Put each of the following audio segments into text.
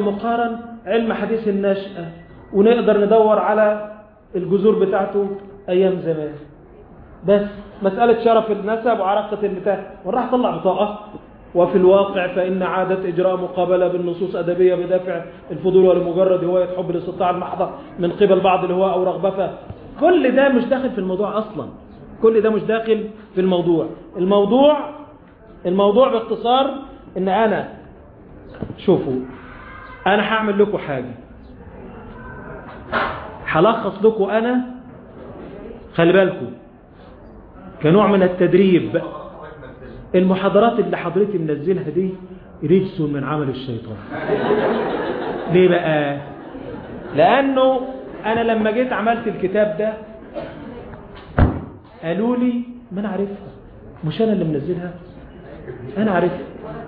مقارن علم حديث النشأة ونقدر ندور على الجذور بتاعته أيام زمان بس مسألة شرف النسب وعلاقة البتاع وراح طلع بطاقة وفي الواقع فإن عادة إجراء مقابلة بالنصوص أدبية بدافع الفضول ولمجرد هواية حب الاستطاعة المحضة من قبل بعض الهواء أو رغبة كل ده مش داخل في الموضوع أصلا كل ده مش داخل في الموضوع الموضوع الموضوع باختصار إن أنا شوفوا أنا هعمل لكم حاجة هلخص لكم أنا خلي بالكم كنوع من التدريب المحاضرات اللي حضرتي منزلها دي رجس من عمل الشيطان ليه بقى لانه انا لما جيت عملت الكتاب ده قالوا لي ما انا عارفها مش انا اللي منزلها انا عارفها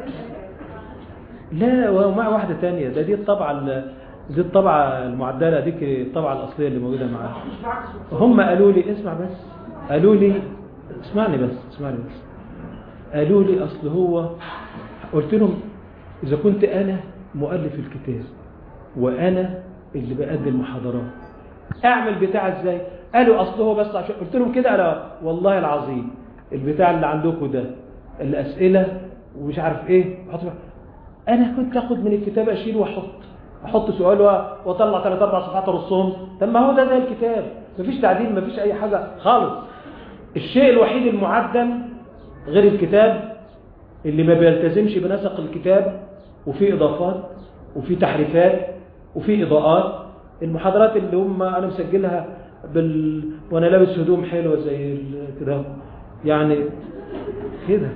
لا ومع واحدة تانية ده دي الطبعة ال- دي الطبعة المعدلة ديك الطبعة الأصلية اللي موجودة معاها هم قالوا لي اسمع بس قالوا لي اسمعني بس اسمعني بس قالوا لي أصل هو قلت لهم إذا كنت أنا مؤلف الكتاب وأنا اللي بقدم محاضرات أعمل بتاع إزاي قالوا أصل هو بس عشان قلت لهم كده أنا والله العظيم البتاع اللي عندكم ده الأسئلة ومش عارف إيه حط أنا كنت أخد من الكتاب أشيل وأحط أحط سؤال و- وأطلع ثلاث أربع صفحات أرصهم طب ما هو ده زي الكتاب مفيش تعديل مفيش أي حاجة خالص الشيء الوحيد المعدل غير الكتاب اللي ما بيلتزمش بنسق الكتاب وفي إضافات وفي تحريفات وفي إضاءات المحاضرات اللي هم أنا مسجلها بال... وأنا لابس هدوم حلوة زي ال- كده يعني كده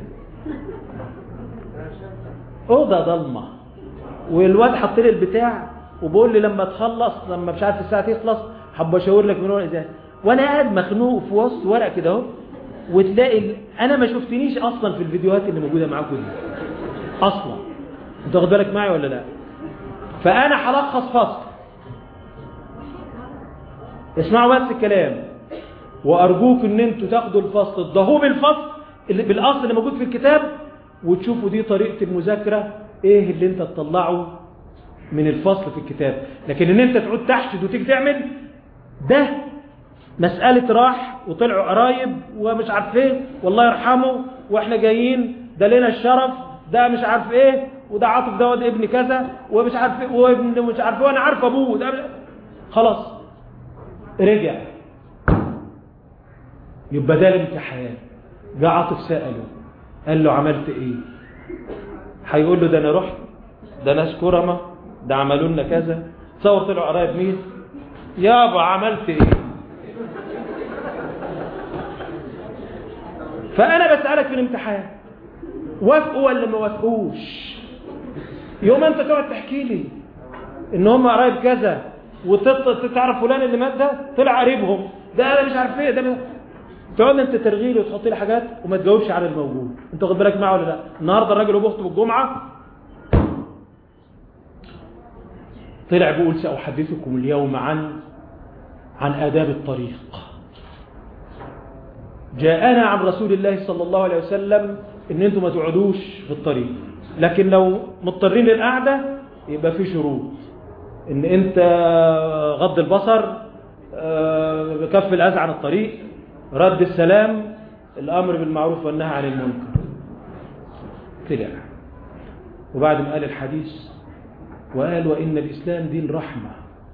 أوضة ضلمة والواد حط لي البتاع وبقول لي لما تخلص لما مش عارف الساعة تخلص حب أشاور لك من ورا إزاي وأنا قاعد مخنوق في وسط ورق كده أهو وتلاقي ال... أنا ما شفتنيش أصلا في الفيديوهات اللي موجودة معاكم دي أصلا أنت واخد بالك معي ولا لا فأنا هلخص فصل اسمعوا بس الكلام وأرجوك إن أنتوا تاخدوا الفصل تضاهوه بالفصل اللي بالأصل اللي موجود في الكتاب وتشوفوا دي طريقة المذاكرة إيه اللي أنت تطلعه من الفصل في الكتاب لكن إن أنت تعود تحشد وتيجي تعمل ده مسألة راح وطلعوا قرايب ومش عارف ايه والله يرحمه واحنا جايين ده لنا الشرف ده مش عارف ايه وده عاطف دوت ابن كذا ومش عارف ايه وابن مش عارف ايه وانا عارف ابوه ده خلاص رجع يبقى ده الامتحان جه عاطف سأله قال له عملت ايه هيقول له ده انا رحت ده ناس كرمه ده عملوا لنا كذا تصور طلعوا قرايب مين يابا عملت ايه فأنا بسألك في الامتحان وافقوا ولا ما وافقوش يوم أنت تقعد تحكي لي إن هم قرايب كذا وتعرف فلان اللي مات ده طلع قريبهم ده أنا مش عارف إيه ده مش... تقعد أنت ترغي لي وتحط لي حاجات وما تجاوبش على الموجود أنت واخد بالك معاه ولا لا النهارده الراجل وبخته بالجمعة طلع بيقول سأحدثكم اليوم عن عن آداب الطريق جاءنا عن رسول الله صلى الله عليه وسلم ان انتم ما تقعدوش في الطريق لكن لو مضطرين للقعدة يبقى في شروط ان انت غض البصر آه، كف الاذى عن الطريق رد السلام الامر بالمعروف والنهي عن المنكر طلع وبعد ما قال الحديث وقال وان الاسلام دين رحمه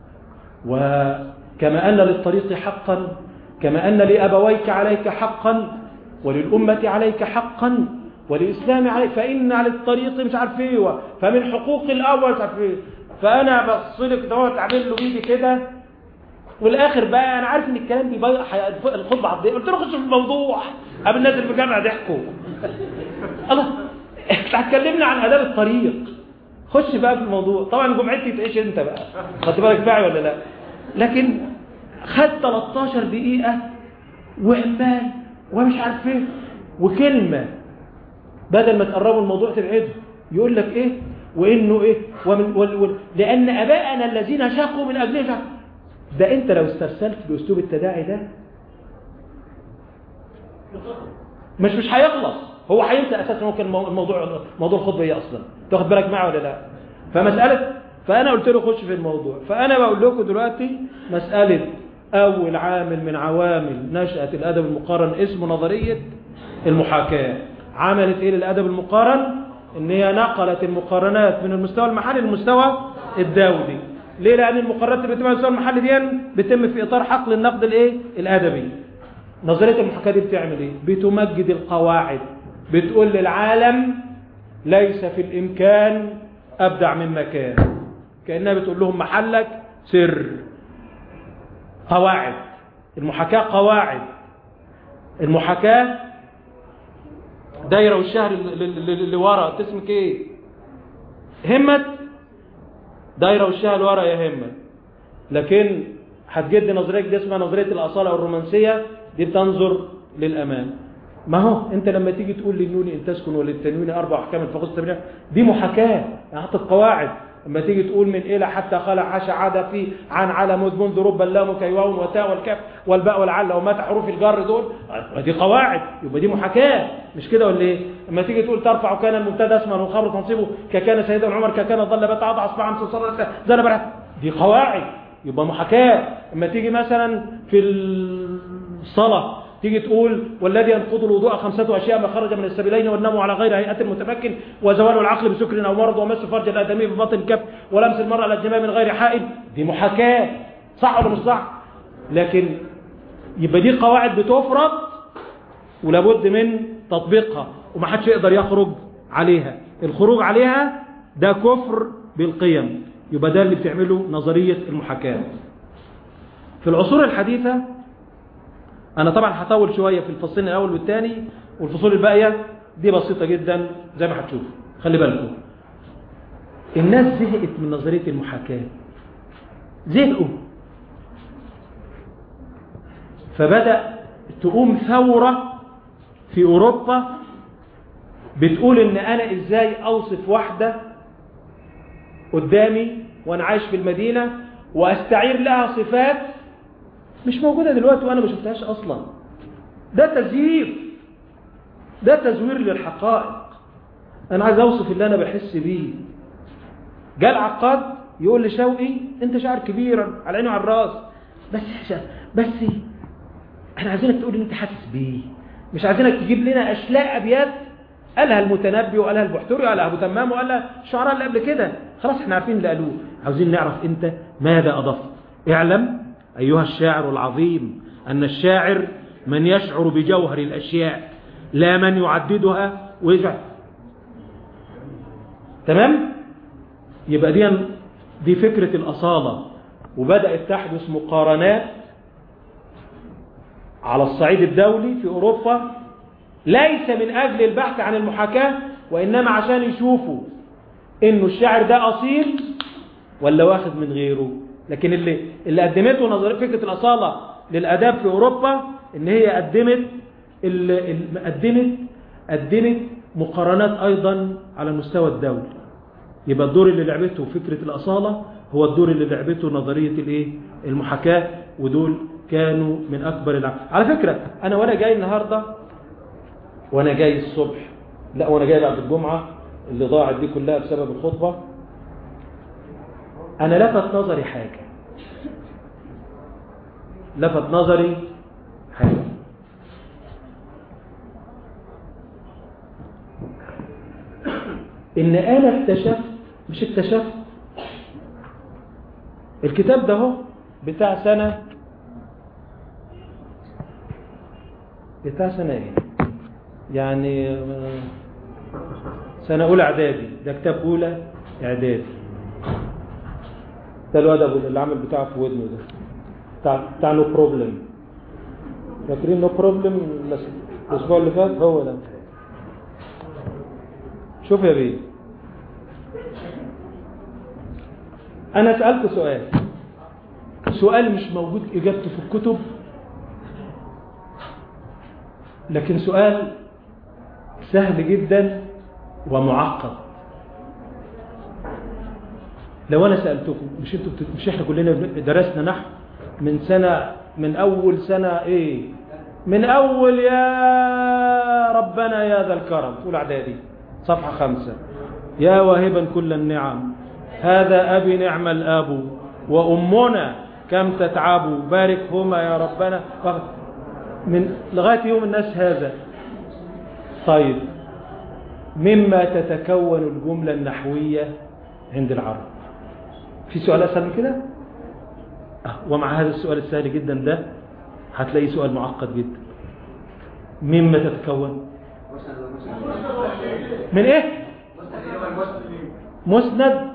وكما ان للطريق حقا كما أن لأبويك عليك حقا وللأمة عليك حقا وللإسلام عليك فإن على الطريق مش عارف ايه فمن حقوق الأول مش عارف ايه فأنا بصلك دوت أعمل له بيدي كده والآخر بقى أنا عارف إن الكلام بيضيع الخطبة عضية قلت له خش في الموضوع قبل الناس اللي في الجامعة ضحكوا الله أنت هتكلمنا عن آداب الطريق خش بقى في الموضوع طبعا جمعتي تعيش أنت بقى خدت بالك بقى ولا لا لكن خد 13 دقيقة وعمال ومش عارف ايه وكلمة بدل ما تقربوا الموضوع تبعده يقول لك ايه وانه ايه ومن وال وال لان ابائنا الذين شقوا من اجله شق ده انت لو استرسلت باسلوب التداعي ده مش مش هيخلص هو هينسى اساسا هو كان الموضوع موضوع الخطبه ايه اصلا تاخد بالك معه ولا لا فمساله فأنا قلت له خش في الموضوع فأنا بقول لكم دلوقتي مسألة أول عامل من عوامل نشأة الأدب المقارن اسمه نظرية المحاكاة عملت إيه للأدب المقارن إن هي نقلت المقارنات من المستوى المحلي للمستوى الدولي ليه لأن المقارنات اللي بتتم على المستوى المحلي دي بتتم في إطار حقل النقد الإيه الأدبي نظرية المحاكاة دي بتعمل إيه بتمجد القواعد بتقول للعالم ليس في الإمكان أبدع من مكان كأنها بتقول لهم محلك سر قواعد المحاكاة قواعد المحاكاة دايرة والشهر اللي ورا تسمك ايه همت دايرة والشهر اللي ورا يا همت لكن هتجد نظرية دي اسمها نظرية الأصالة أو الرومانسية دي بتنظر للأمام ما هو انت لما تيجي تقول للنون ان تسكن وللتنوين اربع احكام الفقوس التمرين دي محاكاه حطت قواعد لما تيجي تقول من الى حتى خلع عاش عاد في عن على مذ منذ رب اللام كيواو وتاء والكاف والباء والعل ومات حروف الجر دول دي قواعد يبقى دي محاكاه مش كده ولا ايه لما تيجي تقول ترفع كان المبتدا اسما والخبر تنصبه ككان سيدنا عمر ككان ظل بات عض اصبع امس صار زنب دي قواعد يبقى محاكاه لما تيجي مثلا في الصلاه تيجي تقول والذي ينقض الوضوء خمسة أشياء ما خرج من السبيلين والنوم على غير هيئة المتمكن وزوال العقل بسكر أو مرض ومس فرج الآدمي ببطن الكف ولمس المرأة على الجماع من غير حائل دي محاكاة صح ولا مش صح لكن يبقى دي قواعد بتفرض ولابد من تطبيقها ومحدش يقدر يخرج عليها الخروج عليها ده كفر بالقيم يبقى ده اللي بتعمله نظرية المحاكاة في العصور الحديثة أنا طبعا هطول شوية في الفصلين الأول والثاني والفصول الباقية دي بسيطة جدا زي ما هتشوف خلي بالكم الناس زهقت من نظرية المحاكاة زهقوا فبدأ تقوم ثورة في أوروبا بتقول إن أنا إزاي أوصف واحدة قدامي وأنا عايش في المدينة وأستعير لها صفات مش موجودة دلوقتي وأنا ما شفتهاش أصلا ده تزييف ده تزوير للحقائق أنا عايز أوصف اللي أنا بحس بيه جاء العقاد يقول لشوقي أنت شاعر كبيرا على عيني وعلى الراس بس بس احنا عايزينك تقول ان انت حاسس بيه مش عايزينك تجيب لنا اشلاء ابيات قالها المتنبي وقالها البحتري وقالها ابو تمام وقالها الشعراء اللي قبل كده خلاص احنا عارفين اللي قالوه عاوزين نعرف انت ماذا اضفت اعلم ايها الشاعر العظيم ان الشاعر من يشعر بجوهر الاشياء لا من يعددها ويجعل تمام يبقى دي دي فكرة الأصالة وبدأت تحدث مقارنات على الصعيد الدولي في أوروبا ليس من أجل البحث عن المحاكاة وإنما عشان يشوفوا إنه الشاعر ده أصيل ولا واخد من غيره لكن اللي اللي قدمته نظريه فكرة الأصالة للأداب في أوروبا إن هي قدمت اللي قدمت قدمت مقارنات أيضا على المستوى الدولي يبقى الدور اللي لعبته فكرة الأصالة هو الدور اللي لعبته نظرية الايه المحاكاة ودول كانوا من أكبر العالم على فكرة أنا وأنا جاي النهاردة وأنا جاي الصبح لا وأنا جاي بعد الجمعة اللي ضاعت دي كلها بسبب الخطبة أنا لفت نظري حاجة لفت نظري حاجة إن أنا اكتشفت مش اكتشفت الكتاب ده هو بتاع سنة بتاع سنة ايه يعني سنة أولى إعدادي ده كتاب أولى إعدادي ده الواد أبو العمل بتاعه في ودنه ده بتاع بتاع نو بروبلم فاكرين نو بروبلم الأسبوع اللي فات هو ده شوف يا بيه أنا سألت سؤال سؤال مش موجود إجابته في الكتب لكن سؤال سهل جدا ومعقد لو أنا سألتكم مش انتوا مش احنا كلنا درسنا نحو من سنة من أول سنة إيه من أول يا ربنا يا ذا الكرم تقول إعدادي صفحة خمسة يا واهبا كل النعم هذا أبي نعم الأب وأمنا كم تتعب باركهما يا ربنا من لغاية يوم الناس هذا طيب مما تتكون الجملة النحوية عند العرب في سؤال أسهل من كده آه، ومع هذا السؤال السهل جدا ده هتلاقي سؤال معقد جدا مما تتكون من ايه مسند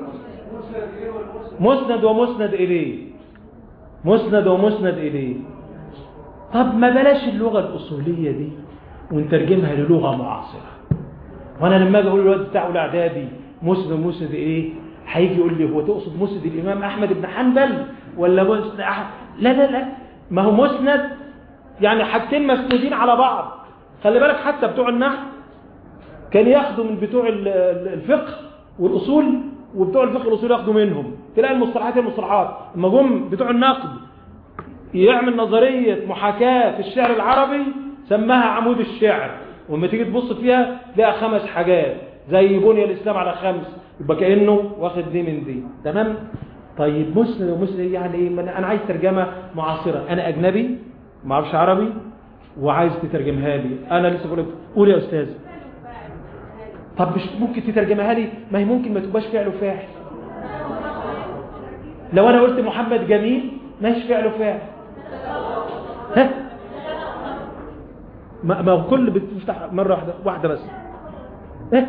مسند ومسند اليه مسند ومسند اليه طب ما بلاش اللغة الأصولية دي ونترجمها للغة معاصرة وانا لما اجي اقول للواد بتاعه الاعدادي مسند ومسند ايه هيجي يقول لي هو تقصد مسند الامام احمد بن حنبل ولا مسند أحمد لا لا لا ما هو مسند يعني حاجتين مسنودين على بعض خلي بالك حتى بتوع النحو كان ياخدوا من بتوع الفقه والاصول وبتوع الفقه والاصول ياخدوا منهم تلاقي المصطلحات المصطلحات اما جم بتوع النقد يعمل نظريه محاكاه في الشعر العربي سماها عمود الشعر ولما تيجي تبص فيها تلاقي خمس حاجات زي بني الاسلام على خمس يبقى كانه واخد دي من دي تمام طيب مسلم ومسلم يعني ايه انا عايز ترجمه معاصره انا اجنبي ما اعرفش عربي وعايز تترجمها لي انا لسه بقول لك قول يا استاذ طب مش ممكن تترجمها لي ما هي ممكن ما تبقاش فعل وفاعل لو انا قلت محمد جميل ماشي فعل وفاعل ها ما ما هو كل بتفتح مره واحده واحده بس ها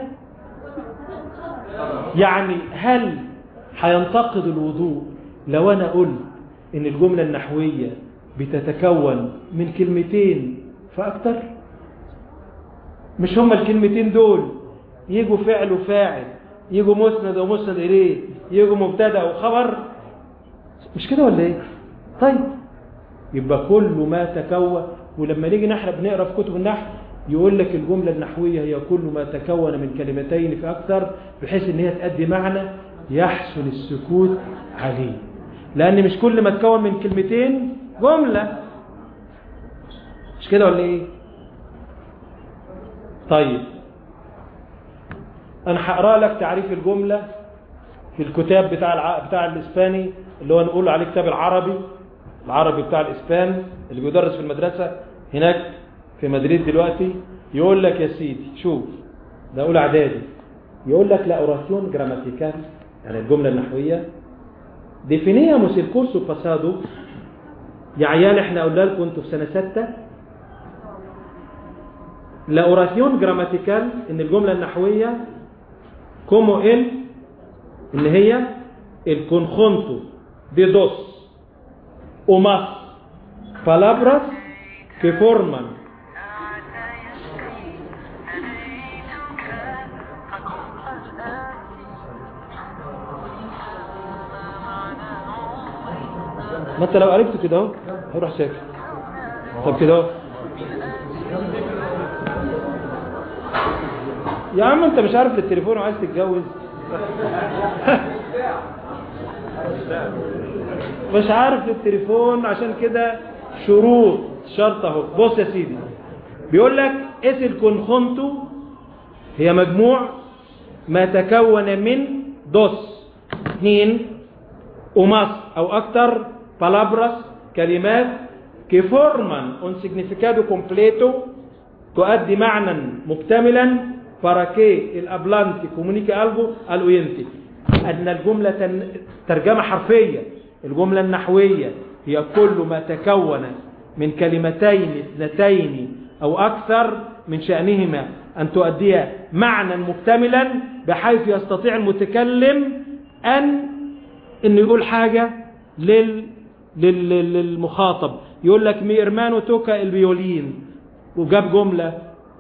يعني هل هينتقد الوضوء لو انا قلت ان الجمله النحويه بتتكون من كلمتين فاكتر مش هما الكلمتين دول يجوا فعل وفاعل يجوا مسند ومسند اليه يجوا مبتدا وخبر مش كده ولا ايه طيب يبقى كل ما تكون ولما نيجي نحن بنقرا في كتب النحو يقول لك الجملة النحوية هي كل ما تكون من كلمتين فأكثر بحيث ان هي تأدي معنى يحسن السكوت عليه لأن مش كل ما تكون من كلمتين جملة مش كده ولا ايه طيب انا هقرا لك تعريف الجملة في الكتاب بتاع الع... بتاع الاسباني اللي هو نقول عليه كتاب العربي العربي بتاع الاسبان اللي بيدرس في المدرسة هناك في مدريد دلوقتي يقول لك يا سيدي شوف ده اقول اعدادي يقول لك لا اوراسيون جراماتيكال يعني الجملة النحوية definíamos el curso pasado يا عيال احنا قلنا لكم انتوا في سنة ستة la oración gramatical ان الجملة النحوية como el ان هي el conjunto de dos o más palabras que forman ما انت لو عرفت كده اهو هيروح ساكت طب كده اهو يا عم انت مش عارف التليفون وعايز تتجوز مش عارف التليفون عشان كده شروط شرط اهو بص يا سيدي بيقول لك اس الكونخونتو هي مجموع ما تكون من دوس اثنين وماس او اكتر palabras كلمات que forman un significado completo تؤدي معنى مكتملا para que el hablante comunique algo al oyente أن الجملة ترجمة حرفية الجملة النحوية هي كل ما تكون من كلمتين اثنتين أو أكثر من شأنهما أن تؤدي معنى مكتملا بحيث يستطيع المتكلم أن أن يقول حاجة لل للمخاطب يقول لك مي ارمانو توكا البيولين وجاب جملة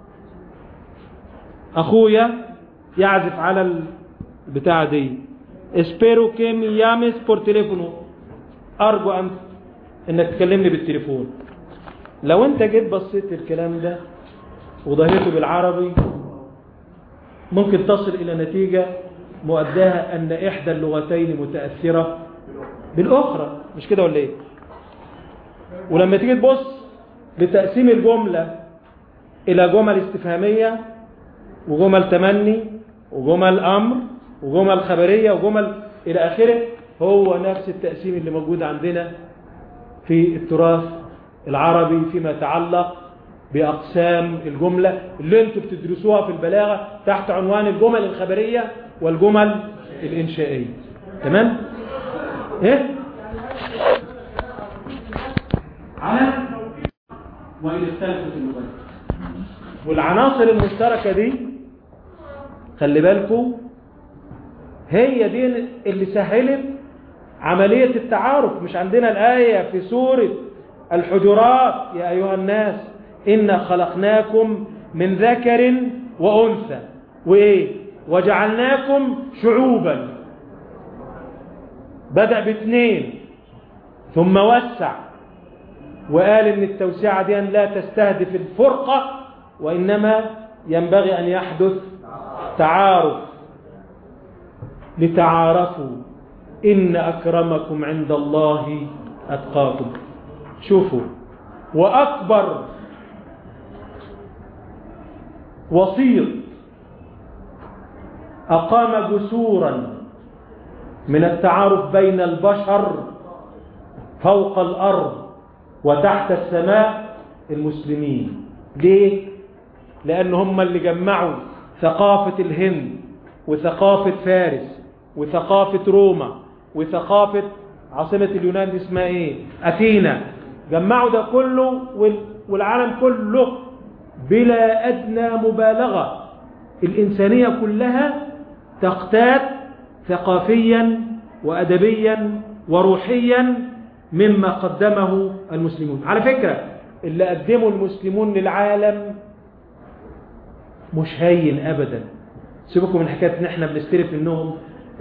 اخويا يعزف على البتاعة دي اسبيرو كي مي يامس بور تليفونو ارجو ان انك تكلمني بالتليفون لو انت جيت بصيت الكلام ده وضهيته بالعربي ممكن تصل الى نتيجة مؤداها ان احدى اللغتين متأثرة بالاخرى مش كده ولا ايه ولما تيجي تبص لتقسيم الجملة الى جمل استفهامية وجمل تمني وجمل امر وجمل خبرية وجمل إلى آخره هو نفس التقسيم اللي موجود عندنا في التراث العربي فيما يتعلق بأقسام الجملة اللي انتوا بتدرسوها في البلاغة تحت عنوان الجمل الخبرية والجمل الإنشائية تمام؟ ايه؟ على وإن اختلفت اللغات والعناصر المشتركة دي خلي بالكم هي دي اللي سهلت عملية التعارف مش عندنا الآية في سورة الحجرات يا أيها الناس إنا خلقناكم من ذكر وأنثى وإيه وجعلناكم شعوبا بدأ باثنين ثم وسع وقال ان التوسعة دي لا تستهدف الفرقة وإنما ينبغي أن يحدث تعارف لتعارفوا إن أكرمكم عند الله أتقاكم شوفوا وأكبر وسيط أقام جسورا من التعارف بين البشر فوق الأرض وتحت السماء المسلمين ليه؟ لأن هم اللي جمعوا ثقافة الهند وثقافة فارس وثقافة روما وثقافة عاصمة اليونان دي اسمها ايه أثينا جمعوا ده كله والعالم كله بلا أدنى مبالغة الإنسانية كلها تقتات ثقافيا وأدبيا وروحيا مما قدمه المسلمون على فكرة اللي قدمه المسلمون للعالم مش هين أبدا سيبكم من حكاية ان احنا بنستلف منهم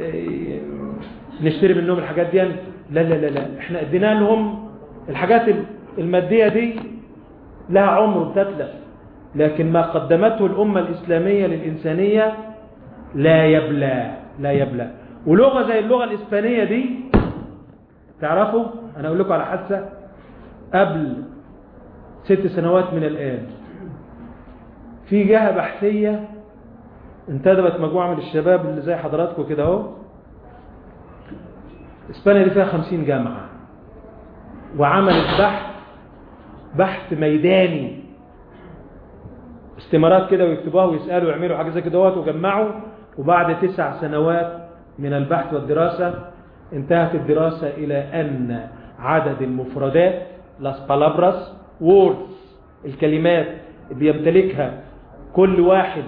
نشتري منهم الحاجات دي لا لا لا لا احنا ادينا لهم الحاجات المادية دي لها عمر بتتلف لكن ما قدمته الأمة الإسلامية للإنسانية لا يبلى لا يبلى ولغة زي اللغة الإسبانية دي تعرفوا أنا أقول لكم على حادثة قبل ست سنوات من الآن في جهة بحثية انتدبت مجموعة من الشباب اللي زي حضراتكم كده اهو اسبانيا دي فيها خمسين جامعة وعملت بحث بحث ميداني استمارات كده ويكتبوها ويسألوا ويعملوا حاجة زي كده وجمعوا وبعد تسع سنوات من البحث والدراسة انتهت الدراسة إلى أن عدد المفردات las palabras words الكلمات اللي يمتلكها كل واحد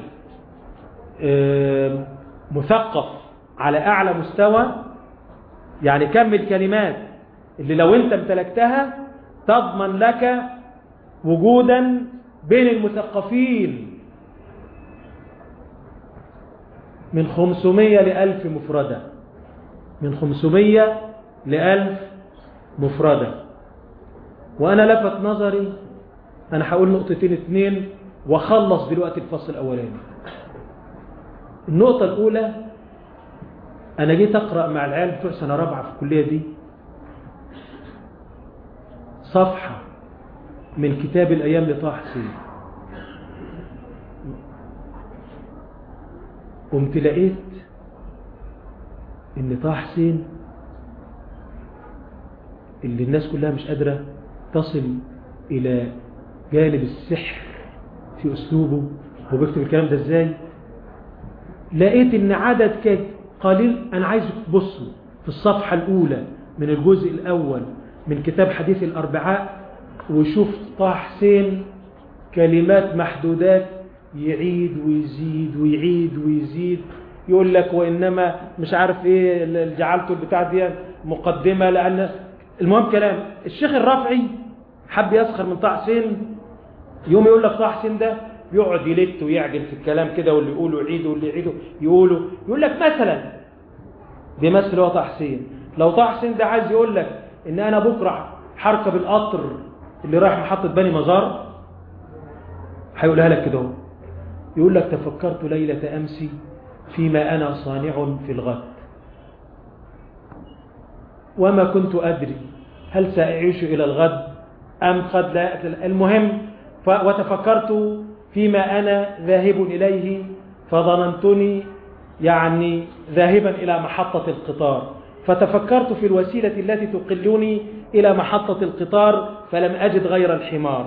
مثقف على أعلى مستوى يعني كم الكلمات اللي لو انت امتلكتها تضمن لك وجودا بين المثقفين من 500 لألف مفردة من 500 لألف مفردة وأنا لفت نظري أنا هقول نقطتين اتنين وخلص دلوقتي الفصل الأولاني النقطة الأولى أنا جيت أقرأ مع العيال بتوع سنة رابعة في الكلية دي صفحة من كتاب الأيام لطه حسين قمت لقيت إن طه حسين اللي الناس كلها مش قادرة تصل إلى جانب السحر في أسلوبه هو بيكتب الكلام ده إزاي لقيت إن عدد قليل أنا عايز تبصوا في الصفحة الأولى من الجزء الأول من كتاب حديث الأربعاء وشوف طه حسين كلمات محدودات يعيد ويزيد ويعيد ويزيد يقول لك وإنما مش عارف إيه جعلته البتاع دي مقدمة لأن المهم كلام الشيخ الرافعي حب يسخر من طه حسين يوم يقول لك طه حسين ده يقعد يلت ويعجل في الكلام كده واللي يقوله يعيده واللي يعيده يقوله يقول لك مثلا بيمثل هو طه حسين لو طه حسين ده عايز يقول لك ان انا بكره هركب القطر اللي رايح محطه بني مزار هيقولها لك كده يقول لك تفكرت ليله امس فيما انا صانع في الغد وما كنت ادري هل ساعيش الى الغد ام قد لا المهم وتفكرت فيما أنا ذاهب إليه فظننتني يعني ذاهبا إلى محطة القطار فتفكرت في الوسيلة التي تقلني إلى محطة القطار فلم أجد غير الحمار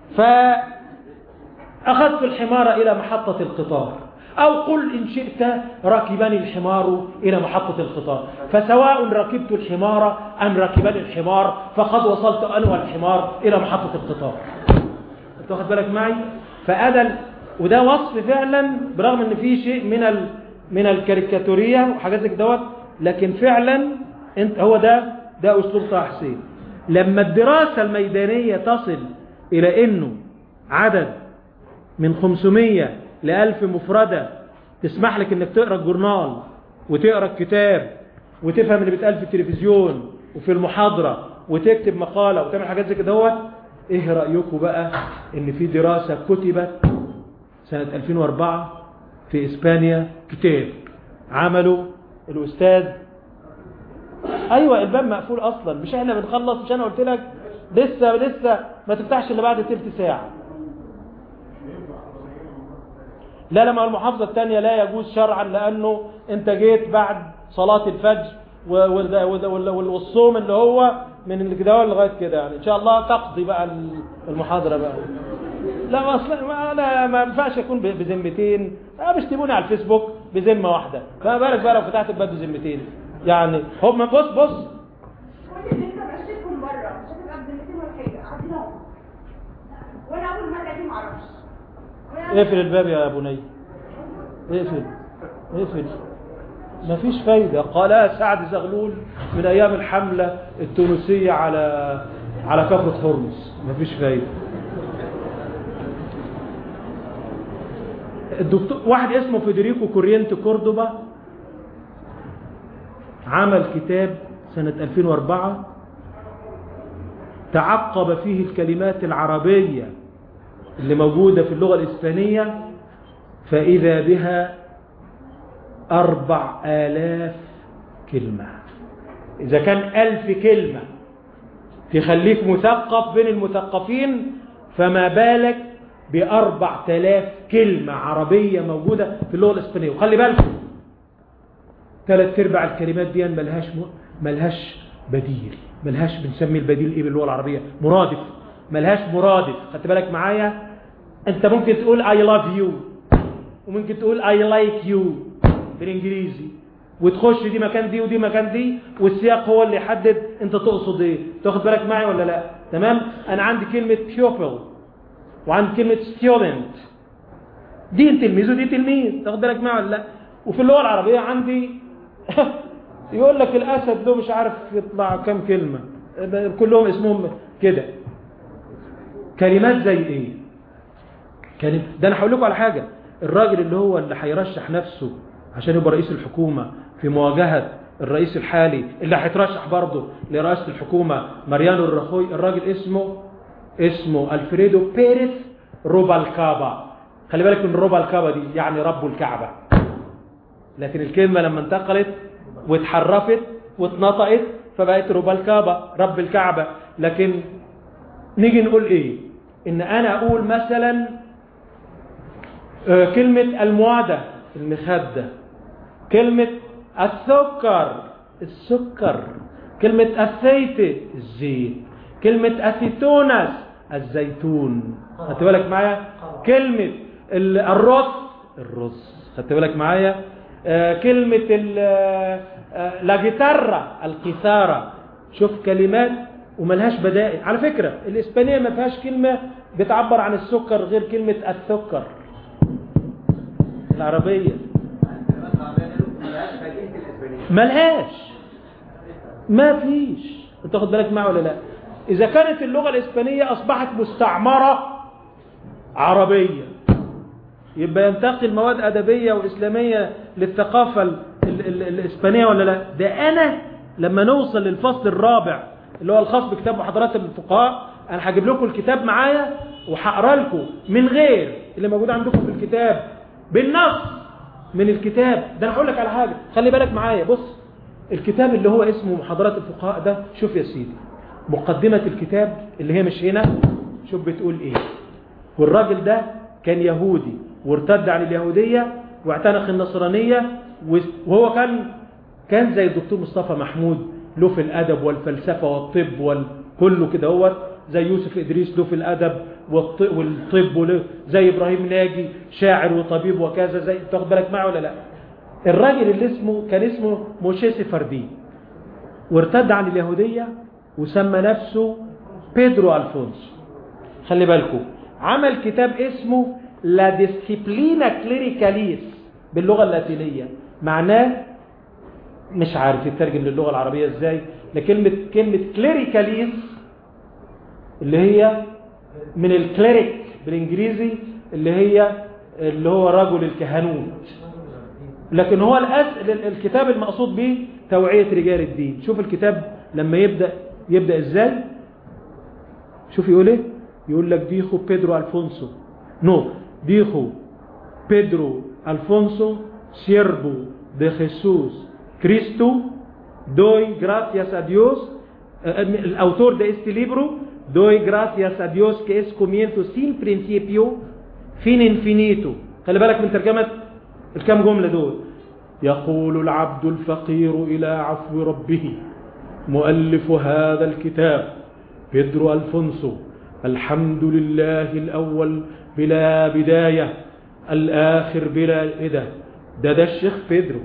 فأخذت الحمار إلى محطة القطار أو قل إن شئت ركبني الحمار إلى محطة القطار فسواء ركبت الحمار أم ركبني الحمار فقد وصلت أنا والحمار إلى محطة القطار أنت واخد بالك معي فأدل وده وصف فعلا برغم ان في شيء من ال من الكاريكاتوريه وحاجات زي دوت لكن فعلا انت هو ده ده اسلوب طه حسين لما الدراسه الميدانيه تصل الى انه عدد من 500 ل 1000 مفرده تسمح لك انك تقرا الجورنال وتقرا الكتاب وتفهم اللي بيتقال في التلفزيون وفي المحاضره وتكتب مقاله وتعمل حاجات زي كده دوت ايه رايكم بقى ان في دراسه كتبت سنة 2004 في إسبانيا كتاب عمله الأستاذ أيوة الباب مقفول أصلا مش احنا بنخلص مش أنا قلت لك لسه لسه ما تفتحش إلا بعد تلت ساعة لا لما المحافظة الثانية لا يجوز شرعا لأنه أنت جيت بعد صلاة الفجر والصوم اللي هو من الجدول لغاية كده يعني إن شاء الله تقضي بقى المحاضرة بقى لا اصلا انا ما ينفعش اكون بذمتين بيشتموني على الفيسبوك بذمه واحده فما بالك بقى لو فتحت الباب بذمتين يعني هم بص بص وانا اول مره دي معرفش اقفل الباب يا بني اقفل اقفل مفيش فايدة قالها سعد زغلول من أيام الحملة التونسية على على كفرة هرمز مفيش فايدة الدكتور واحد اسمه فيدريكو كورينتو كوردوبا عمل كتاب سنة 2004 تعقب فيه الكلمات العربية اللي موجودة في اللغة الإسبانية فإذا بها أربع آلاف كلمة إذا كان ألف كلمة تخليك مثقف بين المثقفين فما بالك بأربع تلاف كلمة عربية موجودة في اللغة الإسبانية وخلي بالكم ثلاث ارباع الكلمات دي ملهاش م... ملهاش بديل ملهاش بنسمي البديل ايه باللغة العربية مرادف ملهاش مرادف خدت بالك معايا انت ممكن تقول I love you وممكن تقول I like you بالانجليزي وتخش دي مكان دي ودي مكان دي والسياق هو اللي يحدد انت تقصد ايه تاخد بالك معي ولا لا تمام انا عندي كلمة pupil وعندي كلمة student دي تلميذ ودي تلميذ تاخد بالك معي ولا لا وفي اللغة العربية عندي يقول لك الاسد ده مش عارف يطلع كم كلمة كلهم اسمهم كده كلمات زي ايه كلمة ده انا هقول لكم على حاجة الراجل اللي هو اللي هيرشح نفسه عشان يبقى رئيس الحكومة في مواجهة الرئيس الحالي اللي هيترشح برضه لرئاسة الحكومة ماريانو الرخوي الراجل اسمه اسمه الفريدو بيريس روبالكابا خلي بالك من روبالكابا دي يعني رب الكعبة لكن الكلمة لما انتقلت واتحرفت واتنطقت فبقت روبالكابا رب الكعبة لكن نيجي نقول ايه ان انا اقول مثلا كلمة الموادة المخدة كلمة السكر السكر كلمة الزيت الزيت كلمة أسيتونس الزيتون خدت بالك معايا كلمة الرز الرز خدت بالك معايا آه كلمة لا جيتارا القيثارة شوف كلمات وملهاش بدائل على فكرة الإسبانية ما فيهاش كلمة بتعبر عن السكر غير كلمة السكر العربية ملهاش ما فيش انت تاخد بالك معه ولا لا اذا كانت اللغة الاسبانية اصبحت مستعمرة عربية يبقى ينتقل مواد ادبية واسلامية للثقافة ال ال ال الاسبانية ولا لا ده انا لما نوصل للفصل الرابع اللي هو الخاص بكتاب محاضرات الفقهاء انا هجيب لكم الكتاب معايا وهقرا لكم من غير اللي موجود عندكم في الكتاب بالنص من الكتاب ده انا هقول لك على حاجه خلي بالك معايا بص الكتاب اللي هو اسمه محاضرات الفقهاء ده شوف يا سيدي مقدمة الكتاب اللي هي مش هنا شوف بتقول ايه والراجل ده كان يهودي وارتد عن اليهودية واعتنق النصرانية وهو كان كان زي الدكتور مصطفى محمود له في الادب والفلسفه والطب وكله كده هو زي يوسف ادريس له في الادب والطب وله زي ابراهيم ناجي شاعر وطبيب وكذا زي تاخد بالك معه ولا لا الراجل اللي اسمه كان اسمه موشي سفردي وارتد عن اليهوديه وسمى نفسه بيدرو الفونسو خلي بالكم عمل كتاب اسمه لا ديسكيبلينا كليريكاليس باللغه اللاتينيه معناه مش عارف يترجم للغه العربيه ازاي لكلمه كلمه كليريكاليس اللي هي من الكليريك بالانجليزي اللي هي اللي هو رجل الكهنوت لكن هو الأس... الكتاب المقصود به توعية رجال الدين شوف الكتاب لما يبدأ يبدأ ازاي شوف يقول ايه يقول لك ديخو بيدرو الفونسو نو ديخو بيدرو الفونسو سيربو de Jesús Cristo doy gracias a Dios el autor de este libro doy gracias a Dios que es comienzo sin principio fin infinito خلي بالك من ترجمة الكام جملة دول يقول العبد الفقير إلى عفو ربه مؤلف هذا الكتاب بيدرو ألفونسو الحمد لله الأول بلا بداية الآخر بلا إيه ده ده ده الشيخ بيدرو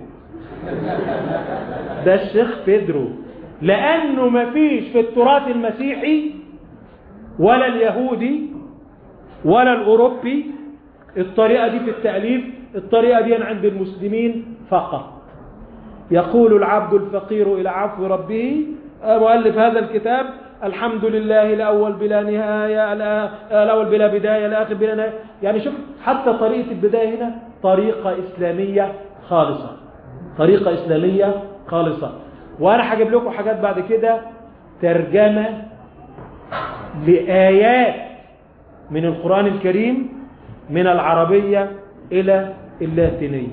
ده الشيخ بيدرو لأنه ما فيش في التراث المسيحي ولا اليهودي ولا الأوروبي الطريقة دي في التأليف الطريقة دي عند المسلمين فقط يقول العبد الفقير إلى عفو ربه مؤلف هذا الكتاب الحمد لله الأول بلا نهاية الأول بلا بداية الآخر بلا نهاية يعني شوف حتى طريقة البداية هنا طريقة إسلامية خالصة طريقة إسلامية خالصة وأنا هجيب لكم حاجات بعد كده ترجمة لآيات من القرآن الكريم من العربية إلى اللاتينية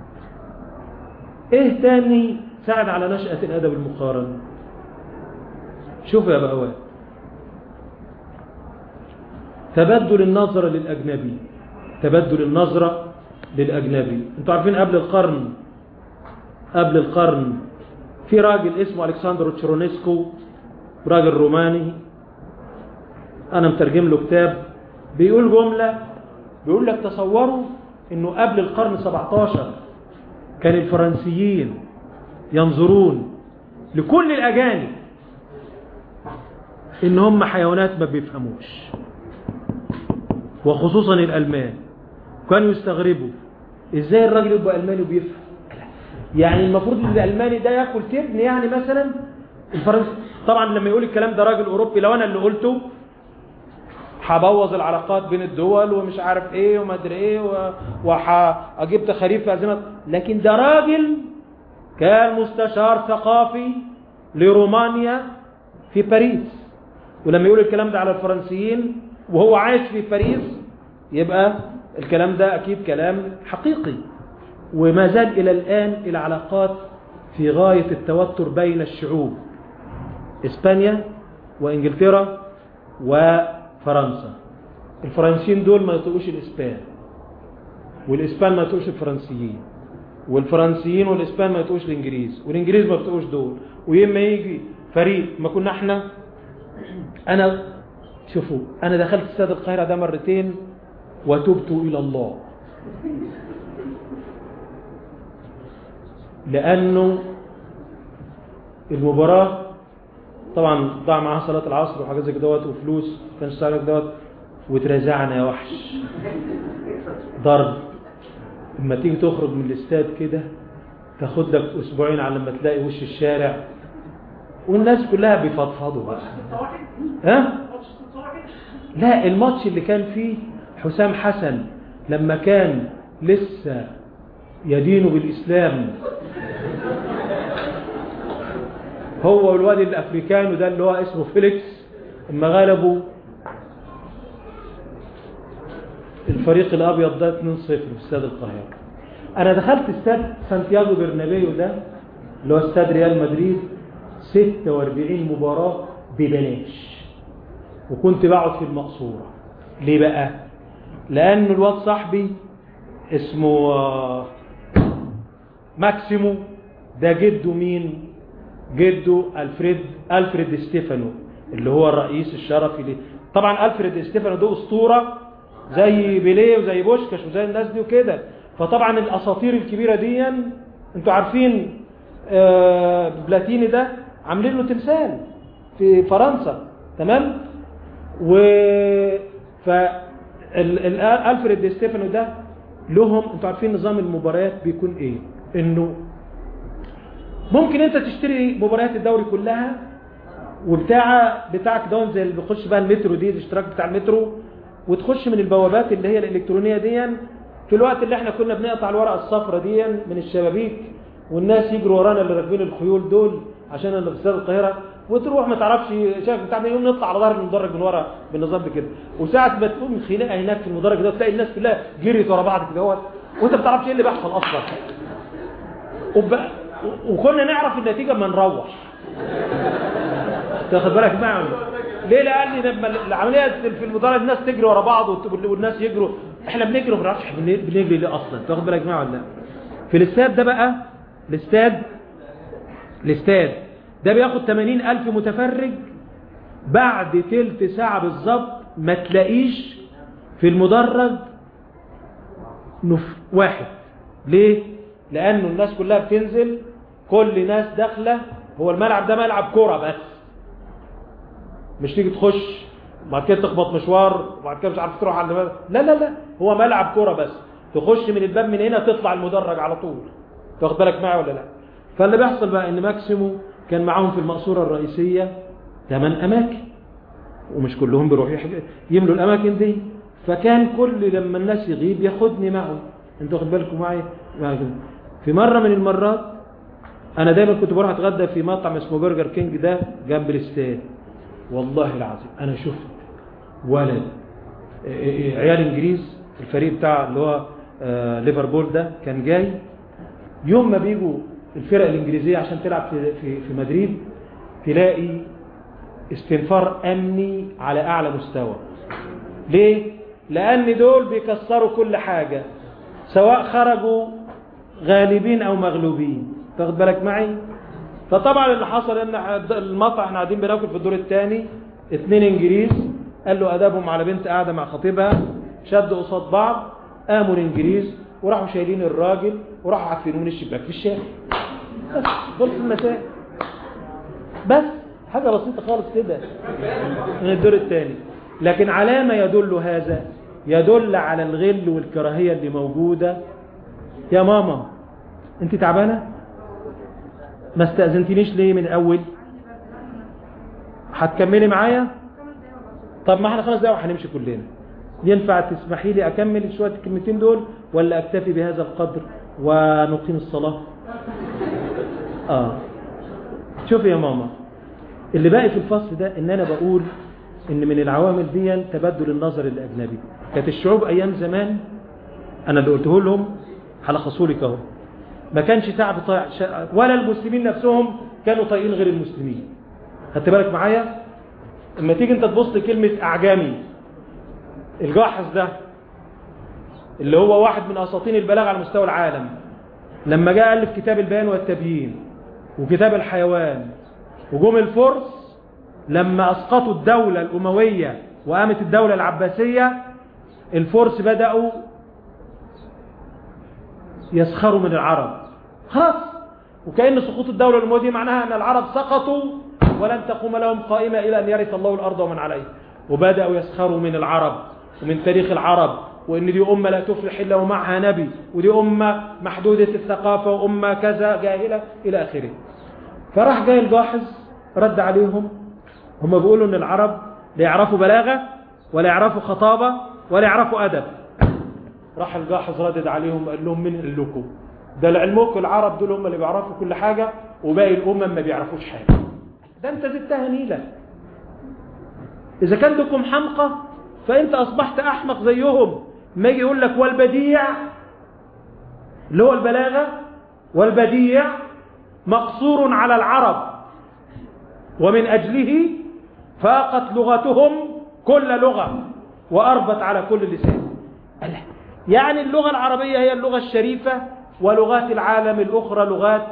إيه تاني ساعد على نشأة الأدب المقارن شوف يا بقوات تبدل النظرة للأجنبي تبدل النظرة للأجنبي انتوا عارفين قبل القرن قبل القرن في راجل اسمه ألكسندر تشرونيسكو راجل روماني أنا مترجم له كتاب بيقول جملة بيقول لك تصوروا انه قبل القرن 17 كان الفرنسيين ينظرون لكل الأجانب ان هم حيوانات ما بيفهموش وخصوصا الألمان كانوا يستغربوا ازاي الراجل يبقى ألماني وبيفهم يعني المفروض ان الألماني ده ياكل تبن يعني مثلا الفرنسي طبعا لما يقول الكلام ده راجل أوروبي لو أنا اللي قلته هبوظ العلاقات بين الدول ومش عارف ايه وما ادري ايه وهجيب تخاريف في ازمات لكن ده راجل كان مستشار ثقافي لرومانيا في باريس ولما يقول الكلام ده على الفرنسيين وهو عايش في باريس يبقى الكلام ده اكيد كلام حقيقي وما زال الى الان العلاقات في غاية التوتر بين الشعوب اسبانيا وانجلترا و فرنسا الفرنسيين دول ما يطيقوش الاسبان والاسبان ما يطيقوش الفرنسيين والفرنسيين والاسبان ما يطيقوش الانجليز والانجليز ما يطيقوش دول ويما يجي فريق ما كنا احنا انا شوفوا انا دخلت استاد القاهره ده مرتين وتبت الى الله لانه المباراه طبعا ضاع معاها صلاة العصر وحاجات زي كدهوت وفلوس كانش ساعة دوت واترزعنا يا وحش ضرب لما تيجي تخرج من الاستاد كده تاخد لك اسبوعين على لما تلاقي وش الشارع والناس كلها بيفضفضوا بقى ها لا الماتش اللي كان فيه حسام حسن لما كان لسه يدين بالاسلام هو والواد الافريكان وده اللي هو اسمه فيليكس اما غلبوا الفريق الابيض ده 2-0 في استاد القاهره انا دخلت استاد سانتياغو برنابيو ده اللي هو استاد ريال مدريد 46 مباراه ببلاش وكنت بقعد في المقصوره ليه بقى لان الواد صاحبي اسمه ماكسيمو ده جده مين جده الفريد الفريد ستيفانو اللي هو الرئيس الشرفي ليه طبعا الفريد ستيفانو ده اسطوره زي بيليه وزي بوشكاش وزي الناس دي وكده فطبعا الاساطير الكبيره دي انتوا عارفين آه بلاتيني ده عاملين له تمثال في فرنسا تمام و ف الفريد ستيفانو ده لهم انتوا عارفين نظام المباريات بيكون ايه انه ممكن انت تشتري مباريات الدوري كلها وبتاع بتاعك دون زي اللي بيخش بقى المترو دي الاشتراك بتاع المترو وتخش من البوابات اللي هي الالكترونيه دي في الوقت اللي احنا كنا بنقطع الورقه الصفراء دي من الشبابيك والناس يجروا ورانا اللي راكبين الخيول دول عشان اللي في استاد القاهره وتروح ما تعرفش شايف بتاع يوم نطلع على ظهر المدرج من ورا بالنظام ده كده وساعه ما تقوم خناقه هناك في المدرج ده تلاقي الناس كلها جريت ورا بعض كده وانت ما بتعرفش ايه اللي بيحصل اصلا وب... وكنا نعرف النتيجه اما نروح تاخد بالك معي ليه لان لما العمليه في المدرج الناس تجري ورا بعض والناس يجروا احنا بنجري وما بنعرفش بنجري ليه اصلا تاخد بالك معي ولا لا في الاستاد ده بقى الاستاد الاستاد ده بياخد 80 ألف متفرج بعد تلت ساعة بالظبط ما تلاقيش في المدرج نف واحد ليه؟ لأنه الناس كلها بتنزل كل ناس داخلة هو الملعب ده ملعب كرة بس مش تيجي تخش بعد كده تخبط مشوار وبعد كده مش عارف تروح على الملعب. لا لا لا هو ملعب كرة بس تخش من الباب من هنا تطلع المدرج على طول تاخد بالك معي ولا لا فاللي بيحصل بقى ان ماكسيمو كان معاهم في المقصورة الرئيسية ثمان أماكن ومش كلهم بيروحوا يملوا الأماكن دي فكان كل لما الناس يغيب ياخدني معه انتوا واخد بالكم معي في مرة من المرات أنا دايما كنت بروح أتغدى في مطعم اسمه برجر كينج ده جنب الاستاد والله العظيم أنا شفت ولد عيال إنجليز الفريق بتاع اللي هو ليفربول ده كان جاي يوم ما بيجوا الفرق الإنجليزية عشان تلعب في, في, في مدريد تلاقي استنفار أمني على أعلى مستوى ليه؟ لأن دول بيكسروا كل حاجة سواء خرجوا غالبين أو مغلوبين تاخد بالك معي؟ فطبعا اللي حصل ان المطعم احنا قاعدين بناكل في الدور الثاني اثنين انجليز قال له ادابهم على بنت قاعده مع خطيبها شدوا قصاد بعض قاموا الانجليز وراحوا شايلين الراجل وراحوا عفنوه من الشباك في الشارع بس خلص المساء بس حاجة بسيطة خالص كده من الدور الثاني لكن على ما يدل هذا يدل على الغل والكراهية اللي موجودة يا ماما انت تعبانة ما استأذنتنيش ليه من الاول هتكملي معايا طب ما احنا خمس دقايق وهنمشي كلنا ينفع تسمحي لي اكمل شويه الكلمتين دول ولا اكتفي بهذا القدر ونقيم الصلاه اه شوفي يا ماما اللي باقي في الفصل ده ان انا بقول ان من العوامل دي تبدل النظر الاجنبي كانت الشعوب ايام زمان انا اللي قلته لهم هلخصه لك اهو ما كانش شعب طيع ولا المسلمين نفسهم كانوا طايقين غير المسلمين خدت بالك معايا اما تيجي انت تبص لكلمه اعجمي الجاحظ ده اللي هو واحد من اساطين البلاغه على مستوى العالم لما جاء الف كتاب البيان والتبيين وكتاب الحيوان وجم الفرس لما اسقطوا الدوله الامويه وقامت الدوله العباسيه الفرس بداوا يسخروا من العرب خلاص وكأن سقوط الدولة الأموية دي معناها أن العرب سقطوا ولن تقوم لهم قائمة إلى أن يرث الله الأرض ومن عليها وبدأوا يسخروا من العرب ومن تاريخ العرب وإن دي أمة لا تفلح إلا ومعها نبي ودي أمة محدودة الثقافة وأمة كذا جاهلة إلى آخره فراح جاي الجاحظ رد عليهم هم بيقولوا أن العرب لا يعرفوا بلاغة ولا يعرفوا خطابة ولا يعرفوا أدب راح الجاحظ ردد عليهم قال لهم من قال لكم ده لعلمكم العرب دول هم اللي بيعرفوا كل حاجة وباقي الأمم ما بيعرفوش حاجة ده انت زدتها نيلة إذا كان لكم حمقى فأنت أصبحت أحمق زيهم ما يجي يقول لك والبديع اللي هو البلاغة والبديع مقصور على العرب ومن أجله فاقت لغتهم كل لغة وأربت على كل لسان يعني اللغة العربية هي اللغة الشريفة ولغات العالم الأخرى لغات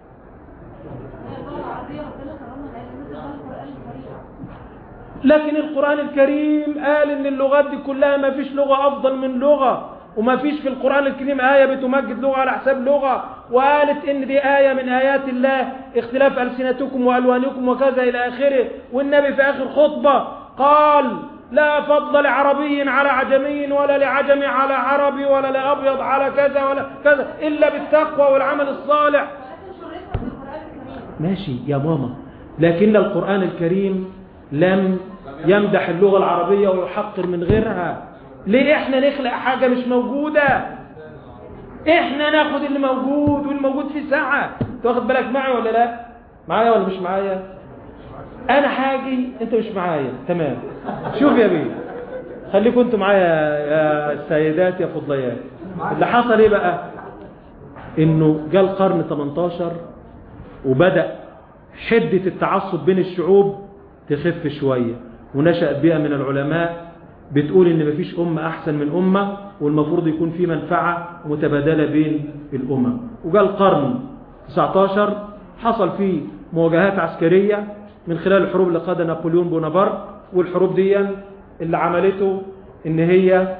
لكن القرآن الكريم قال ان اللغات دي كلها ما فيش لغة افضل من لغة وما فيش في القرآن الكريم آية بتمجد لغة على حساب لغة وقالت ان دي آية من آيات الله اختلاف ألسنتكم وألوانكم وكذا إلى آخره والنبي في آخر خطبة قال لا فضل لعربي على عجمي ولا لعجمي على عربي ولا لأبيض على كذا ولا كذا إلا بالتقوى والعمل الصالح ماشي يا ماما لكن القرآن الكريم لم يمدح اللغة العربية ويحقر من غيرها ليه احنا نخلق حاجة مش موجودة احنا ناخد اللي موجود واللي موجود في ساعة تاخد بالك معي ولا لا معايا ولا مش معايا انا حاجي انت مش معايا تمام شوف يا بيه خليكم انتوا معايا يا السيدات يا فضليات اللي حصل ايه بقى انه جاء القرن 18 وبدأ حدة التعصب بين الشعوب تخف شوية ونشأت بيئة من العلماء بتقول ان مفيش أمة أحسن من أمة والمفروض يكون في منفعة متبادلة بين الأمم وجاء القرن 19 حصل فيه مواجهات عسكرية من خلال الحروب اللي قادها نابليون بونابرت والحروب دي اللي عملته ان هي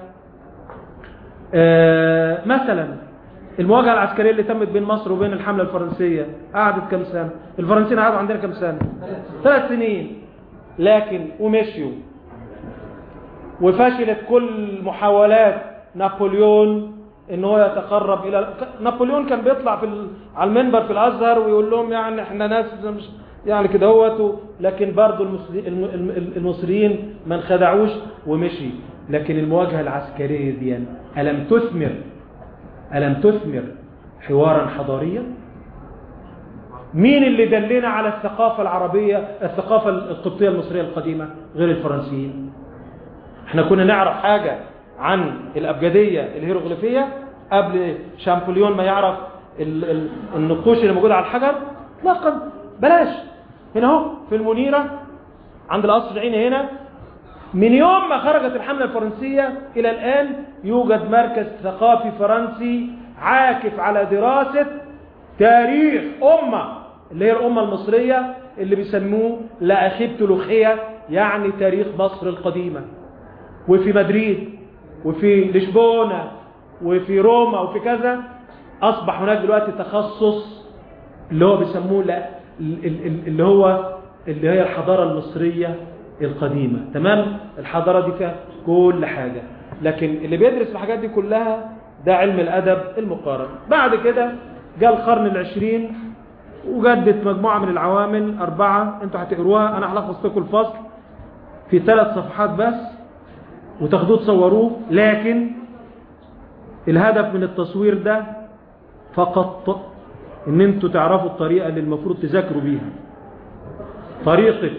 آه مثلا المواجهة العسكرية اللي تمت بين مصر وبين الحملة الفرنسية قعدت كم سنة الفرنسيين قعدوا عندنا كم سنة ثلاث سنين لكن ومشيوا وفشلت كل محاولات نابليون ان هو يتقرب الى نابليون كان بيطلع في ال... على المنبر في الازهر ويقول لهم يعني احنا ناس مش يعني كده هوتوا لكن برضه المصري... الم- المصريين ما انخدعوش ومشي لكن المواجهة العسكرية دي ألم تثمر ألم تثمر حوارا حضاريا مين اللي دلنا على الثقافة العربية الثقافة القبطية المصرية القديمة غير الفرنسيين احنا كنا نعرف حاجة عن الأبجدية الهيروغليفية قبل شامبوليون ما يعرف ال- ال- النقوش اللي موجودة على الحجر اطلاقا بلاش هنا اهو في المنيرة عند القصر العيني هنا من يوم ما خرجت الحملة الفرنسية إلى الآن يوجد مركز ثقافي فرنسي عاكف على دراسة تاريخ أمة اللي هي الأمة المصرية اللي بيسموه لأخيب تلوخية يعني تاريخ مصر القديمة وفي مدريد وفي لشبونة وفي روما وفي كذا أصبح هناك دلوقتي تخصص اللي هو بيسموه لا ال- ال- اللي هو اللي هي الحضارة المصرية القديمة تمام الحضارة دي فيها كل حاجة لكن اللي بيدرس الحاجات دي كلها ده علم الأدب المقارن بعد كده جاء القرن العشرين وجدت مجموعة من العوامل أربعة انتوا هتقروها أنا هلخص لكم الفصل في ثلاث صفحات بس وتاخدوه تصوروه لكن الهدف من التصوير ده فقط ان انتوا تعرفوا الطريقة اللي المفروض تذاكروا بيها طريقة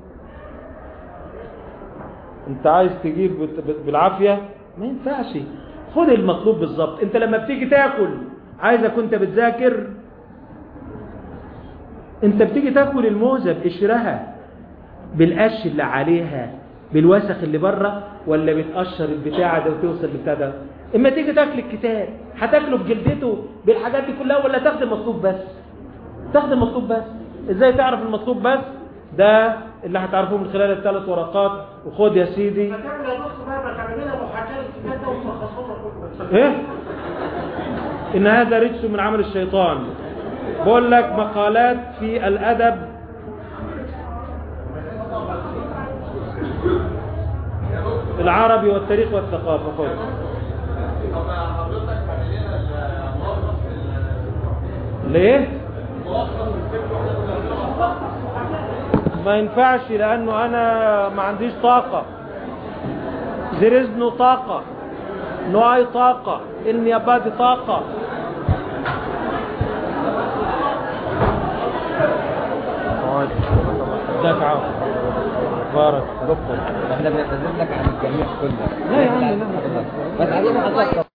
انت عايز تجيب بت- بت- بالعافية ما ينفعش خد المطلوب بالظبط انت لما بتيجي تاكل عايزك كنت بتذاكر انت بتيجي تاكل الموزة بقشرها بالقش اللي عليها بالوسخ اللي بره ولا بتقشر البتاع ده وتوصل للبتاع ده اما تيجي تاكل الكتاب هتاكله بجلدته بالحاجات دي كلها ولا تاخد المطلوب بس تاخد المطلوب بس ازاي تعرف المطلوب بس ده اللي هتعرفوه من خلال الثلاث ورقات وخد يا سيدي هتعمل يا دكتور بقى تعمل لنا محاكاه الكتاب ده وتلخصه لنا ايه ان هذا رجس من عمل الشيطان بقول لك مقالات في الادب العربي والتاريخ والثقافه خد ليه ما ينفعش لانه انا ما عنديش طاقه there is no طاقه نو اي طاقة اني ابادي طاقة ازيك عاوز بارك دكتور احنا بنعتذر لك عن الجميع كله لا يا عم، لا. بس عايزين حضرتك